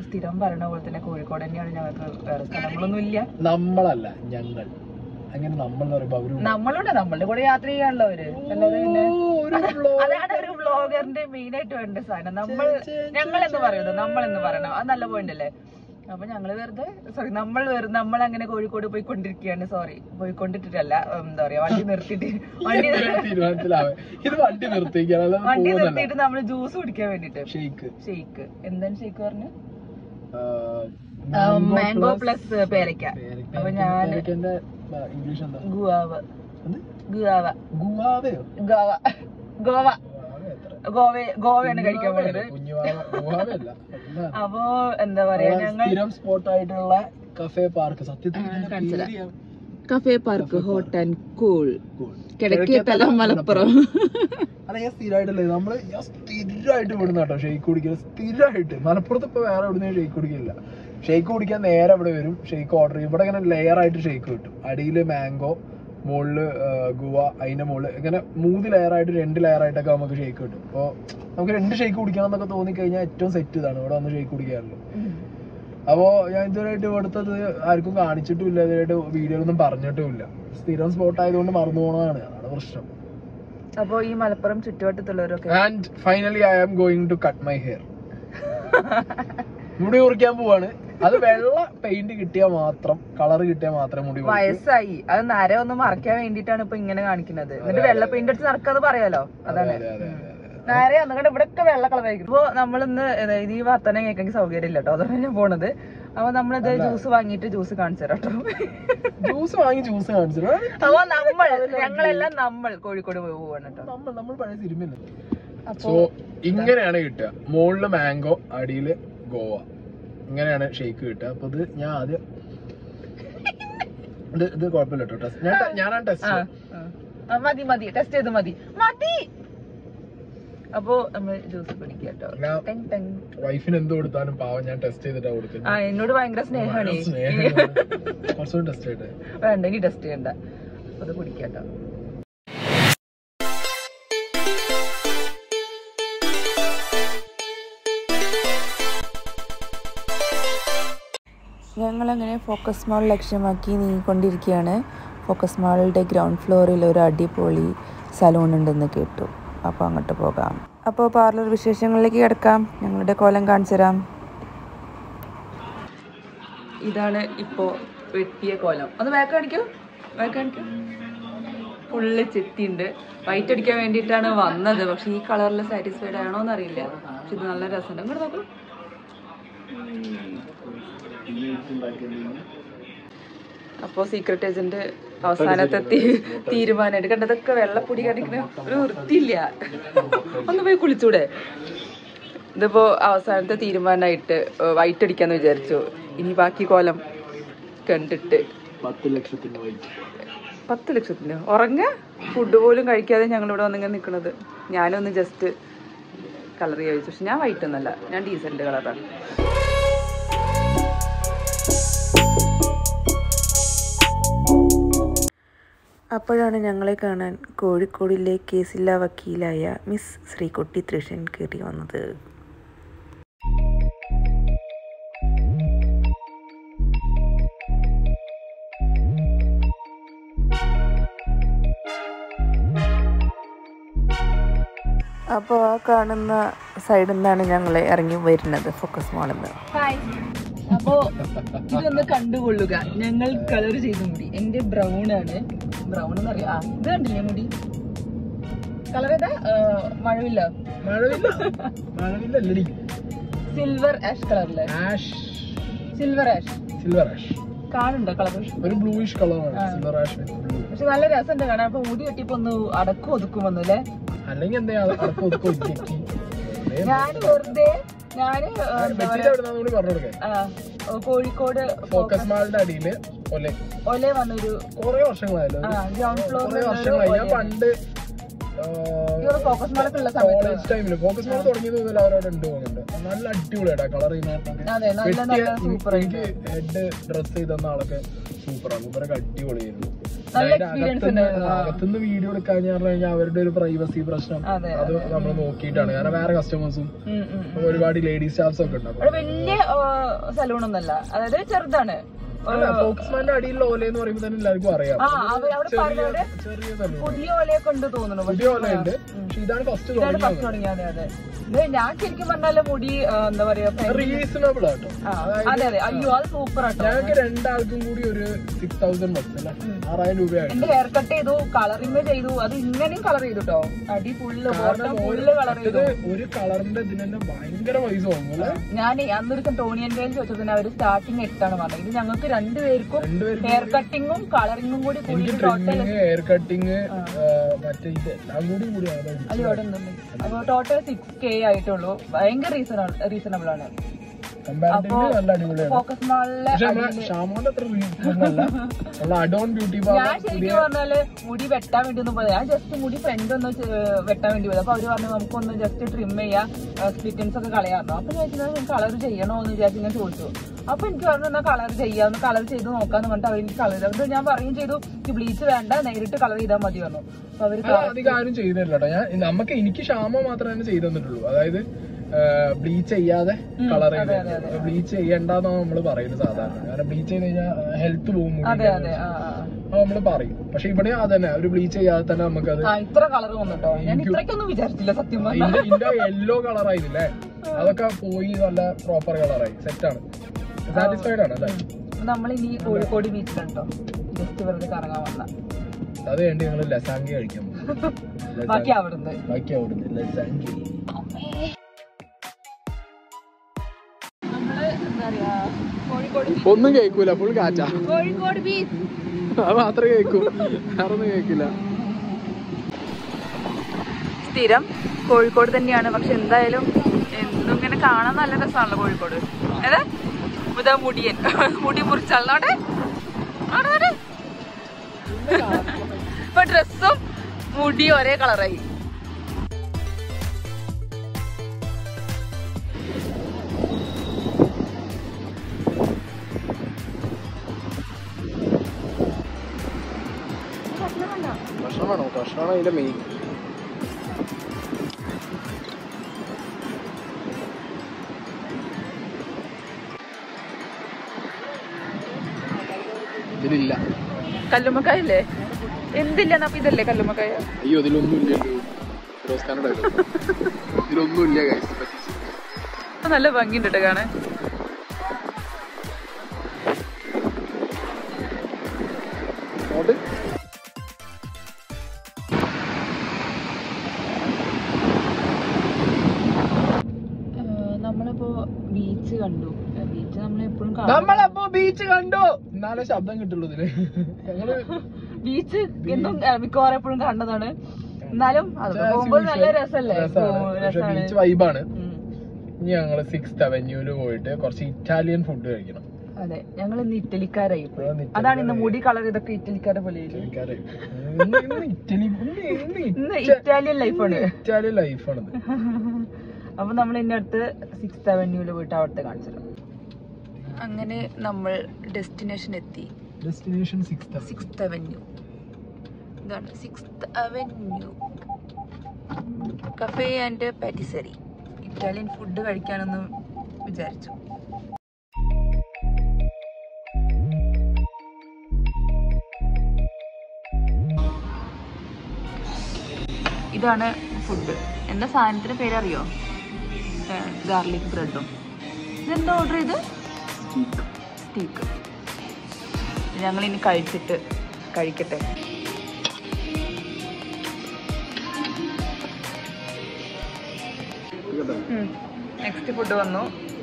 സ്ഥിരം പറയണ പോലെ തന്നെ കോഴിക്കോട് തന്നെയാണ് ഞങ്ങൾക്ക് വേറെ സ്ഥലങ്ങളൊന്നും ഇല്ല നമ്മളല്ല ഞങ്ങൾ അങ്ങനെ നമ്മൾ എന്ന് പറയുമ്പോ അവര് നമ്മളുണ്ട് നമ്മളുടെ കൂടെ യാത്ര ചെയ്യാണല്ലോ അവര് അല്ലാതെ പിന്നെ ഓ, ഒരു vlog. അതാണ് ഒരു വ്ളോഗറിന്റെ മെയിൻ ആയിട്ട് വേണ്ട സാധനം നമ്മൾ ഞങ്ങൾ എന്ന് പറയുന്നത് നമ്മൾ എന്ന് പറയണം അത് നല്ല പോയിന്റ് അല്ലേ അപ്പൊ ഞങ്ങള് വെറുതെ സോറി നമ്മൾ വെറുതെ നമ്മൾ അങ്ങനെ കോഴിക്കോട് പോയിക്കൊണ്ടിരിക്കുകയാണ് സോറി പോയിക്കൊണ്ടിട്ടിട്ടല്ല എന്താ പറയാ വണ്ടി നിർത്തിയിട്ട് വണ്ടി നിർ- തീരുമാനത്തിലാവേ ഇത് വണ്ടി നിർത്തിക്കാനല്ല വണ്ടി നിർത്തിയിട്ട് നമ്മൾ ജ്യൂസ് കുടിക്കാൻ വേണ്ടിട്ട് ഷെയ്ക്ക് ഷെയ്ക്ക് എന്താണ് ഷെയ്ക്ക് പറഞ്ഞു മാംഗോ പ്ലസ് പേരയ്ക്ക അപ്പൊ ഞാൻ ഇംഗ്ലീഷ് എന്താ ഗുവാവ എന്ത്? ഗുവാവ ഗുവാവയോ ഗോവ ഗോവ ഗുവാവ എത്ര? ഗോവ ഗോവയാണ് കഴിക്കാൻ പോയത് കുഞ്ഞുവാവ ഗുവാവയല്ല എന്താ? അപ്പൊ എന്താ പറയാ നമ്മളെ ഞങ്ങൾ സ്ഥിരം സ്പോട്ട് ആയിട്ടുള്ള കഫേ പാർക്ക് സത്യത്തിൽ ഇതിന്റെ കാണിച്ചു പേര് ഞാൻ- cafe park hot and cool Cool. Kizhakkethala Malappuram അല്ല ഞാൻ സ്ഥിരമായിട്ടല്ലേ നമ്മള് ഞാൻ സ്ഥിരമായിട്ട് വിടുന്ന കേട്ടോ ഷെയ്ക്ക് കുടിക്കുന്നത് സ്ഥിരമായിട്ട് മലപ്പുറത്ത് ഇപ്പൊ വേറെ എവിടുന്ന് ഷെയ്ക്ക് കുടിക്കില്ല ഷെയ്ക്ക് കുടിക്കാൻ നേരെ ഇവിടെ വരും ഷെയ്ക്ക് ഓർഡർ ചെയ്യും ഇവിടെ ഇങ്ങനെ ലെയർ ആയിട്ട് ഷെയ്ക്ക് കിട്ടും അടിയില് മാംഗോ മുകളില് ആ, ഗുവ അതിന്റെ മുകളിൽ ഇങ്ങനെ മൂന്ന് ലെയർ ആയിട്ട് രണ്ട് ലെയർ ആയിട്ടൊക്കെ നമുക്ക് ഷെയ്ക്ക് കിട്ടും അപ്പോൾ നമുക്ക് രണ്ട് ഷെയ്ക്ക് കുടിക്കണം എന്നൊക്കെ തോന്നിക്കഴിഞ്ഞാൽ ഏറ്റവും സെറ്റ് ഇതാണ് ഇവിടെ വന്ന് ഷെയ്ക്ക് കുടിക്കാറുള്ളൂ അപ്പോൾ ഞാൻ ഇതുവരെയായിട്ട് ഇവിടുത്തത് ആർക്കും കാണിച്ചിട്ടുമില്ല ഇതുവരെയായിട്ട് വീഡിയോയിലൊന്നും പറഞ്ഞിട്ടുമില്ല സ്ഥിരം സ്പോട്ട് ആയതുകൊണ്ട് മറന്നു പോണതാണ് അതാണ് പ്രശ്നം അപ്പൊ ഈ മലപ്പുറം ചുറ്റുവട്ടത്തുള്ളവരൊക്കെ and finally I am going to cut my hair മുടി മുറിക്കാൻ പോവാണ് അത് വെള്ള പെയിന്റ് കിട്ടിയാൽ മാത്രം കളർ കിട്ടിയാൽ മാത്രം മുടി മുറിക്കൂ. വയസ്സായി അത് നര ഒന്ന് മറയ്ക്കാൻ വേണ്ടിട്ടാണ് ഇപ്പൊ ഇങ്ങനെ കാണിക്കുന്നത് എന്നിട്ട് വെള്ള പെയിന്റ് അടിച്ച് നടക്കാന്ന് പറയാലോ അതാണ് അതെ, അതെ, അതെ, അതെ. നേരെ ഒന്നുകൊണ്ട് ഇവിടെ ഒക്കെ വെള്ള കളർ ആയിരിക്കും അപ്പൊ നമ്മളിന്ന് ഇത് ഈ വർത്തനം കേൾക്കാൻ സൗകര്യം ഇല്ല കേട്ടോ അതാണ് ഞാൻ പോണത് അപ്പൊ നമ്മളിത് ജ്യൂസ് വാങ്ങിയിട്ട് ജ്യൂസ് കാണിച്ചു തരാം കേട്ടോ ജ്യൂസ് വാങ്ങി ജ്യൂസ് കാണിച്ചു അപ്പൊ നമ്മൾ ഞങ്ങളെല്ലാം നമ്മൾ കോഴിക്കോട് പോയി പോവാണ് കേട്ടോ നമ്മൾ നമ്മൾ പഴയ സിനിമയില്ല അപ്പൊ സോ ഇങ്ങനെയാണ് കിട്ടുക മുകളില് മാംഗോ അടിയില് ഗോവ ഇങ്ങനെയാണ് ഷേക്ക് കിട്ടുക അപ്പൊ ഇത് ഞാൻ ആദ്യം ഇത് ഇത് കുഴപ്പമില്ല കേട്ടോ ടെസ്റ്റ് ഞാൻ ഞാനാണ് ആ, ടെസ്റ്റ് ആ. ആ, മതി മതി ടെസ്റ്റ് ചെയ്ത് മതി മതി അപ്പൊ നമ്മൾ ജ്യൂസ് പിടിക്കാം കേട്ടോ ഞാൻ- ടെങ് ടെങ്. വൈഫിന് എന്ത് കൊടുത്താലും പാവം ഞാൻ ടെസ്റ്റ് ചെയ്തിട്ടാ കൊടുക്കുന്നത് ആ എന്നോട് ഭയങ്കര സ്നേഹമാണ് കുറച്ചുകൂടി ടെസ്റ്റ് ചെയ്തിട്ട് വേണ്ടെങ്കിൽ ടെസ്റ്റ് ചെയ്യണ്ട അപ്പൊ അത് കുടിക്കാം കേട്ടോ ഞങ്ങളങ്ങനെ ഫോക്കസ് മാൾ ലക്ഷ്യമാക്കി നീങ്ങിക്കൊണ്ടിരിക്കുകയാണ് ഫോക്കസ് മാളിൻ്റെ ഗ്രൗണ്ട് ഫ്ലോറിൽ ഒരു അടിപൊളി സലൂൺ ഉണ്ടെന്ന് കേട്ടു അപ്പോൾ അങ്ങോട്ട് പോകാം അപ്പോൾ പാർലർ വിശേഷങ്ങളിലേക്ക് കിടക്കാം ഞങ്ങളുടെ കോലം കാണിച്ചു തരാം ഇതാണ് ഇപ്പോൾ വെട്ടിയ കോലം ഒന്ന് ബാക്ക് കാണിക്കൂ ബാക്ക് കാണിക്കൂ ഫുള്ള് ചെത്തിയുണ്ട് വൈറ്റ് അടിക്കാൻ വേണ്ടിയിട്ടാണ് വന്നത് പക്ഷെ ഈ കളറിൽ സാറ്റിസ്ഫൈഡ് ആണോ എന്നറിയില്ല പക്ഷെ ഇത് നല്ല രസമുണ്ട് ഇങ്ങോട്ട് നോക്കൂ അപ്പോൾ സീക്രട്ട് ഏജന്റ് അവസാനത്തെ തീ- തീരുമാനമായിട്ട് കണ്ടതൊക്കെ വെള്ളപ്പൊടി കാണിക്കുന്ന ഒരു വൃത്തിയില്ല ഒന്ന് പോയി കുളിച്ചൂടെ ഇതിപ്പോ അവസാനത്തെ തീരുമാനമായിട്ട് വൈറ്റ് അടിക്കാന്ന് വിചാരിച്ചു ഇനി ബാക്കി കോലം കണ്ടിട്ട് പത്ത് ലക്ഷത്തിന്റെ വൈറ്റ് പത്ത് ലക്ഷത്തിന് ഉറങ്ങ ഫുഡ് പോലും കഴിക്കാതെ ഞങ്ങൾ ഇവിടെ വന്നിങ്ങനെ നിൽക്കുന്നത് ഞാനൊന്ന് ജസ്റ്റ് കളർ ചോദിച്ചു പക്ഷെ ഞാൻ വൈറ്റ് ഒന്നല്ല ഞാൻ ഡീസന്റ് കളറാണ് അപ്പോഴാണ് ഞങ്ങളെ കാണാൻ കോഴിക്കോടിലെ കേസില്ല വക്കീലായ മിസ് ശ്രീകുട്ടി തൃഷൻ കയറി വന്നത് അപ്പോൾ ആ കാണുന്ന സൈഡിൽ നിന്നാണ് ഞങ്ങൾ ഇറങ്ങി വരുന്നത് ഫോക്കസ് മാളിൽ നിന്ന് അപ്പോ ഇതൊന്ന് കണ്ടുകൊള്ളുക ഞങ്ങൾ കളർ ചെയ്ത മുടി എന്റെ ബ്രൗൺ ആണ് ബ്രൗൺ എന്ന് പറയാ ആ ഇത് കണ്ടില്ലേ മുടി കളർ ഏതാ ആ, മഴവില്ല മഴവില്ല മഴവില്ല അല്ലടി സിൽവർ ആഷ് കളറില് ash silver ash silver ash കാണുണ്ടോ കളർ ഒരു ബ്ലൂയിഷ് കളറാണ് സിൽവർ ആഷ് ബ്ലൂ പക്ഷെ നല്ല രസമുണ്ട് കാണാൻ അപ്പൊ മുടി കെട്ടിയപ്പോ ഒന്ന് അടക്കും ഒതുക്കും വന്നു അല്ലേ അല്ലെങ്കിൽ എന്താ അടക്കം ഒതുക്കം ഒതുക്കി ഞാൻ വെറുതെ ഞാന് ആ, എന്താ വെച്ചിട്ട് എവിടെ കൂടി പറഞ്ഞു കൊടുക്കേ ആ, കോഴിക്കോട് ഫോക്കസ് മാളിന്റെ അടിയില് ഒലെ ഒലേ വന്നൊരു കൊറേ വർഷങ്ങളായല്ലോ ആ ഗ്രൗണ്ട് കൊറേ ഫ്ലോറിൽ വർഷങ്ങളായി ഞാൻ പണ്ട് ഫോക്കസ് മാളൊക്കെയുള്ള സമയത്ത് കോളേജ് ടൈമില് ഫോക്കസ് മാൾ തുടങ്ങിയത് മുതൽ അവരവിടെ ഉണ്ട് പോകുന്നുണ്ട് നല്ല അടിപൊളിയായിട്ടാ കളർ ചെയ്യുന്നതൊക്കെ അതെ നല്ല നല്ല സൂപ്പർ എനിക്ക് ഹെഡ് ഡ്രസ് ചെയ്ത് തന്ന ആളൊക്കെ സൂപ്പറാണ് മൂപ്പരൊക്കെ അടിപൊളിയായിരുന്നു നല്ല അതിന്റെ experience അകത്തുനിന്ന് ഉണ്ടായിരുന്നു. അകത്തുനിന്ന് വീഡിയോ എടുക്കാന്ന് പറഞ്ഞു കഴിഞ്ഞാൽ അവരുടെ ഒരു പ്രൈവസി പ്രശ്നം അതെ, അത് നമ്മൾ നോക്കിയിട്ടാണ് കാരണം വേറെ കസ്റ്റമേഴ്സും ഉം, ഉം, ഉം. ഒരുപാട് ലേഡീസ് സ്റ്റാഫ്സ് ഒക്കെ ഉണ്ട് അപ്പൊ അവിടെ വലിയ സലൂൺ ഒന്നല്ല അതായത് ചെറുതാണ് അല്ല ഫോക്സ്മാന്റെ അടിയിലുള്ള ഓല എന്ന് പറയുമ്പോൾ തന്നെ എല്ലാവർക്കും അറിയാം ആ അവർ അവിടെ പറഞ്ഞവിടെ ചെറിയ സലൂൺ പുതിയ ഓലയൊക്കെ ഉണ്ട് തോന്നുന്നു പക്ഷെ പുതിയ ഓലയുണ്ട് പക്ഷെ ഇതാണ് ഫസ്റ്റ് ഇതാണ് ഫസ്റ്റ് തുടങ്ങിയത് അതെ ഇത് ഞാൻ ശരിക്കും പറഞ്ഞാല് മുടി ആ, എന്താ പറയാ റീസണബിൾ ആട്ടോ ആ, അതെ അതെ അയ്യോ അത് സൂപ്പർ ആട്ടോ ഞങ്ങൾക്ക് രണ്ടാൾക്കും കൂടി ഒരു സിക്സ് തൗസൻഡ് ബസ് അല്ല ആറായിരം രൂപയായിട്ട് എന്റെ ഹെയർ കട്ട് ചെയ്തു കളറിങ് ചെയ്തു അത് ഇങ്ങനെയും കളർ ചെയ്തു കേട്ടോ അടി ഫുള്ള് ബോട്ടം ഫുള്ള് കളർ ഇത് ചെയ്തു ഒരു കളറിന്റെ ഇതിന് തന്നെ ഭയങ്കര പൈസ വാങ്ങും അല്ലേ ഞാൻ അന്നൊരു ടോണിയൻ വേൽ ചോദിച്ചതിന് അവര് സ്റ്റാർട്ടിങ് എട്ടാണ് പറഞ്ഞത് ഇത് ഞങ്ങൾക്ക് രണ്ടുപേർക്കും രണ്ടുപേർക്കും ഹെയർ കട്ടിങ്ങും കളറിങ്ങും കൂടി എനിക്ക് കൂടി ടോട്ടൽ ട്രിമ്മിങ് ഹെയർ കട്ടിങ് മറ്റേ ഇത് എല്ലാം കൂടി കൂടി അത് ഇവിടെ ഉണ്ട് അപ്പൊ ടോട്ടൽ സിക്സ് കെ ആയിട്ടുള്ളൂ ഭയങ്കര റീസണബിൾ റീസണബിൾ ആണ് കമ്പാരിറ്റീവ്ലി നല്ല അടിപൊളിയാണ് ഫോക്കസ് മാളിലെ പക്ഷെ നമ്മളെ ഷാമോന്റെ അത്ര റീസണല്ല നമ്മളെ അഡോൺ ബ്യൂട്ടി ഞാൻ പാർലർ ശരിക്കും പറഞ്ഞാല് മുടി വെട്ടാൻ വേണ്ടി ഒന്നും പോയത് ഞാൻ ജസ്റ്റ് മുടി ഫ്രണ്ട് ഒന്ന് ചെ- വെട്ടാൻ വേണ്ടി പോയത് അപ്പൊ അവര് പറഞ്ഞു നമുക്കൊന്ന് ജസ്റ്റ് ട്രിം ചെയ്യാം സ്പ്ലിറ്റൻസ് ഒക്കെ കളയാറുണ്ടോ അപ്പൊ ഞാൻ ചോദിച്ചത് കളർ ചെയ്യണോ എന്ന് വിചാരിച്ച് ഞാൻ ചോദിച്ചു അപ്പൊ എനിക്ക് പറഞ്ഞു എന്നാ കളർ ചെയ്യാന്ന് കളർ ചെയ്ത് നോക്കാന്ന് പറഞ്ഞിട്ട് അവർ എനിക്ക് കളർ അത് ഞാൻ പറയും ചെയ്തു ഈ ബ്ലീച്ച് വേണ്ട നേരിട്ട് കളർ ചെയ്താൽ മതി പറഞ്ഞു അപ്പൊ അവര് അത് അധികം ആരും ചെയ്തു തരില്ല കേട്ടോ ഞാൻ നമുക്ക് എനിക്ക് ക്ഷാമ മാത്രമേ തന്നെ ചെയ്തു തന്നിട്ടുള്ളൂ അതായത് ബ്ലീച്ച് ചെയ്യാതെ കളർ ചെയ്ത് ബ്ലീച്ച് ചെയ്യണ്ടെന്നാണ് നമ്മൾ പറയുന്നത് സാധാരണ കാരണം ബ്ലീച്ച് ചെയ്ത് കഴിഞ്ഞാൽ ഹെൽത്ത് പോകും അതെ അതെ ആ ആ, അത് നമ്മൾ പറയും പക്ഷെ ഇവിടെ അതന്നെ ഒരു ബ്ലീച്ച് ചെയ്യാതെ തന്നെ നമുക്കത് ആ ഇത്ര കളർ വന്നിട്ടോ ഞാൻ ഇത്രയ്ക്കൊന്നും വിചാരിച്ചില്ല സത്യം പറഞ്ഞാൽ ഇതിന്റെ ഇതിന്റെ യെല്ലോ കളറായിരുന്നില്ലേ അതൊക്കെ പോയി നല്ല പ്രോപ്പർ കളറായി സെറ്റാണ് സാറ്റിസ്ഫൈഡ് ആണ് അല്ലേ നമ്മളിനി കോഴിക്കോട് ബീച്ചിലുണ്ടോ ജസ്റ്റ് വെറുതെ കറങ്ങാൻ വന്ന അത് വേണ്ടി ഞങ്ങൾ ലസാങ്കി കഴിക്കാൻ പോകും. ബാക്കി അവിടുന്ന് ബാക്കി അവിടുന്ന് ലസാങ്കി നമ്മള് എന്താ പറയാ കോഴിക്കോട് ബീച്ച് ഒന്നും കേൾക്കൂല ഫുൾ കാറ്റാ കോഴിക്കോട് ബീച്ച് അത് മാത്രമേ കേൾക്കൂ വേറെ ഒന്നും കേൾക്കില്ല സ്ഥിരം കോഴിക്കോട് തന്നെയാണ് പക്ഷെ എന്തായാലും എന്നും ഇങ്ങനെ കാണാൻ നല്ല രസമാണല്ലോ കോഴിക്കോട് ഏതാ ഇതാ മുടിയൻ മുടി മുറിച്ചാളോടെ ഇപ്പൊ ഡ്രസ്സും മുടി ഒരേ കളറായി ഭക്ഷണമാണോ ഭക്ഷണമാണ് അതിന്റെ മെയിൻ ഇതിലില്ല കല്ലുമ്മക്കായ അല്ലേ എന്തില്ല അപ്പൊ ഇതല്ലേ കല്ലുമ്മക്കായ അയ്യോ ഇതിലൊന്നും ഇല്ലല്ലോ ഫിറോസ് ഖാന്റെ dialogue. ഇതിലൊന്നും ഇല്ല guys. പറ്റിച്ചു. അത് നല്ല ഭംഗിയുണ്ട് കേട്ടോ കാണാൻ അങ്ങോട്ട് നമ്മളിപ്പോ ബീച്ച് കണ്ടു ബീച്ച് നമ്മൾ എപ്പോഴും നമ്മളപ്പോ ബീച്ച് കണ്ടു എന്നാലേ ശബ്ദം കിട്ടുള്ളൂ ഇതില് ഞങ്ങള് ബീച്ച് എന്നും അഹ് മിക്കവാറും എപ്പോഴും കണ്ടതാണ് എന്നാലും അത് as പോകുമ്പോൾ usual നല്ല രസല്ലേ രസാണ്. ഓ, പക്ഷെ രസാണ് ബീച്ച് വൈബാണ് ഉം. ഇനി ഞങ്ങള് സിക്സ് അവന്യൂല് പോയിട്ട് കുറച്ച് ഇറ്റാലിയൻ ഫുഡ് കഴിക്കണം അതെ ഞങ്ങൾ ഇന്ന് ഇറ്റലിക്കാരായി പോയി അതാണ് ഇറ്റലിക്കാരായി. അതാണ് ഇന്ന് മുടി കളർ ഇതൊക്കെ ഇറ്റലിക്കാരെ പോലെ ആയില്ലേ? ഇറ്റലിക്കാരെ. ഇന്ന് ഇന്ന് ഇറ്റലി ഇന്ന് ഇന്ന് ഇന്ന് ഇറ്റാലിയൻ ലൈഫാണ് ഇറ്റാലിയൻ ലൈഫാണിത് അപ്പൊ നമ്മൾ ഇന്ന അടുത്ത് സിക്സ് അവന്യൂല് പോയിട്ട് അവിടുത്തെ കാണിച്ചു അങ്ങനെ നമ്മൾ ഡെസ്റ്റിനേഷൻ എത്തി ഡെസ്റ്റിനേഷൻ സിക്സ് സിക്സ്ത് അവന്യൂ ഇതാണ് sixth avenue cafe and patisserie Italian food കഴിക്കാനൊന്ന് വിചാരിച്ചു ഇതാണ് ഫുഡ് എന്താ സാധനത്തിന് പേരറിയോ ഗാർലിക് ബ്രെഡും ഇതെന്താ ഓർഡർ ചെയ്ത് സ്റ്റീക്ക് ഞങ്ങൾ ഇനി കഴിച്ചിട്ട് കഴിക്കട്ടെ നെക്സ്റ്റ് ഫുഡ് വന്നു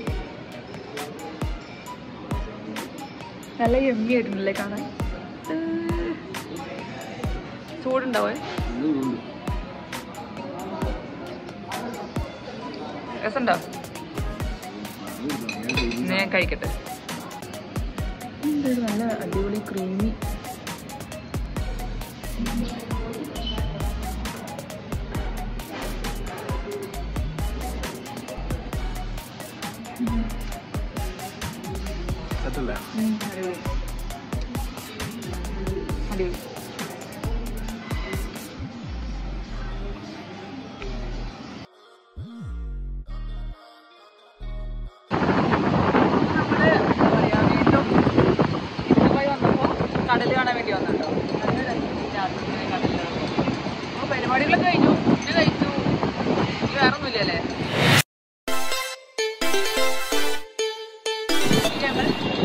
നല്ല എമ്മി ആയിട്ടുണ്ടല്ലേ കാണാൻ ഏഹ്. ചൂടുണ്ടാവേ രസമുണ്ടോ ഇന്ന് ഞാൻ കഴിക്കട്ടെ ഇതൊരു നല്ല അടിപൊളി ക്രീമി അടിപൊളി നമ്മള് എന്താ പറയാ വീണ്ടും ഇന്നുമായി വന്നപ്പോ കടല് കാണാൻ വേണ്ടി വന്നിട്ടോ നല്ല രസം രാത്രി ഇങ്ങനെ കടലിൽ നടക്കുമ്പോ. അപ്പൊ പരിപാടികളൊക്കെ കഴിഞ്ഞു പിന്നെ കഴിച്ചു ഇനി വേറെ ഒന്നുമില്ലല്ലേ ഞങ്ങൾ